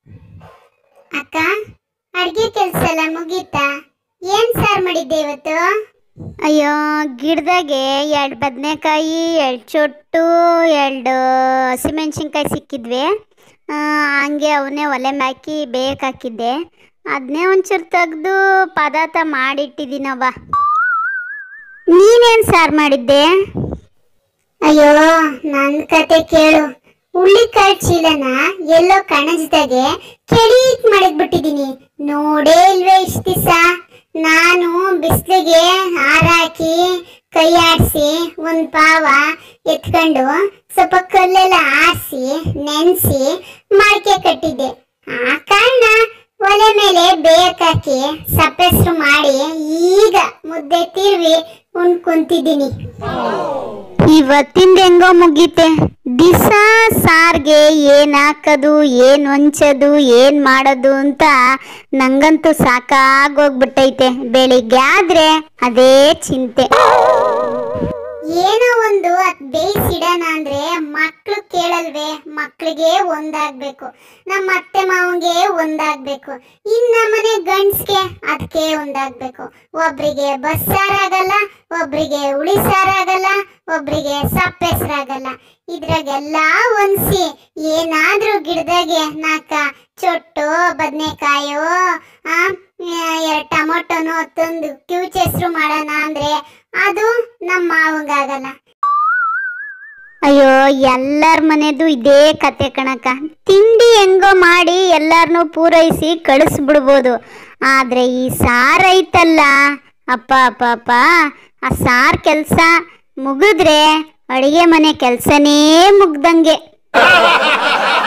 ಅಕ್ಕ ಅಡ್ಗೆ ಕೆಲ್ಸ ಎಲ್ಲ ಮುಗೀತಾ ಏನ್ ಸಾರ್ ಮಾಡಿದ್ದೆ ಇವತ್ತು ಅಯ್ಯೋ ಗಿಡದಾಗೆ ಎರಡು ಬದನೆಕಾಯಿ ಎರಡು ಚೊಟ್ಟು ಎರಡು ಹಸಿಮೆಣ್ಸಿನ್ಕಾಯಿ ಸಿಕ್ಕಿದ್ವಿ ಆ, ಹಂಗೆ ಅವನ್ನೇ ಒಲೆ ಹಾಕಿ ಬೇಯಕ್ಕೆ ಹಾಕಿದ್ದೆ ಅದನ್ನೇ ಒಂಚೂರು ತೆಗೆದು ಪದಾರ್ಥ ಮಾಡಿಟ್ಟಿದ್ದೀನವ್ವ ನೀನೇನು ಸಾರು ಮಾಡಿದ್ದೆ ಅಯ್ಯೋ ನನ್ ಕತೆ ಕೇಳು ಹುಳ್ಳಿಕಾಳು ಚೀಲನ ಎಲ್ಲೋ ಕಣಜದಾಗೆ ಕೆಳೀಕ್ ಮಾಡಿದ್ಬಿಟ್ಟಿದೀನಿ ನೋಡೇ ಇಲ್ವೇ ಇಷ್ಟ ದಿವಸ ನಾನು ಬಿಸಿಲಿಗೆ ಹಾರಾಕಿ ಕೈ ಆಡಿಸಿ ಒಂದ್ ಪಾವ ಎತ್ಕೊಂಡು ಸ್ವಲ್ಪ ಕಲ್ಲೆಲ್ಲ ಆರಿಸಿ ನೆನ್ಸಿ ಮಡಕೆ ಕಟ್ಟಿದ್ದೆ ಆ ಕಾರಣ ಒಲೆ ಮೇಲೆ ಬೇಯಕ್ಕಾಕಿ ಸಪ್ಪೆಸ್ರು ಮಾಡಿ ಈಗ ಮುದ್ದೆ ತಿರುವಿ ಉಂಡ್ ಕುಂತಿದ್ದೀನಿ ಇವತ್ತಿಂದ ಹೆಂಗೋ ಮುಗೀತೆ ದಿಸ ಸಾರ್ಗೆ ಏನ್ ಹಾಕೋದು ಏನ್ ಹೊಂಚೋದು ಏನ್ ಮಾಡೋದು ಅಂತ ನಂಗಂತೂ ಸಾಕಾಗೋಗ್ಬಿಟ್ಟೈತೆ ಬೆಳಿಗ್ಗೆ ಆದ್ರೆ ಅದೇ ಚಿಂತೆ ಏನೋ ಒಂದು ಅದ್ ಬೇಯಿಸಿಡೋಣ ಅಂದ್ರೆ ಮಕ್ಳು ಕೇಳಲ್ವೇ ಮಕ್ಳಿಗೆ ಒಂದಾಗ್ಬೇಕು ನಮ್ಮ ಅತ್ತೆ ಮಾವಂಗೆ ಒಂದಾಗ್ಬೇಕು ಇನ್ ನಮ್ಮನೆ ಗಂಡ್ಸ್ಗೆ ಅದಕ್ಕೆ ಒಂದಾಗ್ಬೇಕು ಒಬ್ರಿಗೆ ಬಸ್ಸಾರಾಗಲ್ಲ ಒಬ್ರಿಗೆ ಉಳಿ ಸಾರಾಗಲ್ಲ ಒಬ್ರಿಗೆ ಸಪ್ಪೆಸ್ರಾಗಲ್ಲ ಇದ್ರಾಗೆಲ್ಲ ಹೊಂದ್ಸಿ ಏನಾದ್ರೂ ಗಿಡದಾಗೆ ನಾಕ ಚೊಟ್ಟು ಬದನೆಕಾಯೋ ಆ ಎರಡು ಟೊಮೊಟೊನು ತಂದು ಕ್ಯೂಚ್ ಹೆಸ್ರು ಮಾಡೋಣ ಅಂದ್ರೆ ಅದು ನಮ್ಮ ಮಾವಂಗಾಗಲ್ಲ ಅಯ್ಯೋ ಎಲ್ಲರ ಮನೆದು ಇದೇ ಕತೆ ಕಣಕ ತಿಂಡಿ ಹೆಂಗೋ ಮಾಡಿ ಎಲ್ಲರನ್ನೂ ಪೂರೈಸಿ ಕಳಿಸ್ಬಿಡ್ಬೋದು ಆದ್ರೆ ಈ ಸಾರ್ ಐತಲ್ಲ ಅಪ್ಪ ಅಪ್ಪ ಅಪ್ಪ ಆ ಸಾರ್ ಕೆಲಸ ಮುಗಿದ್ರೆ ಅಡಿಗೆ ಮನೆ ಕೆಲಸನೇ ಮುಗ್ದಂಗೆ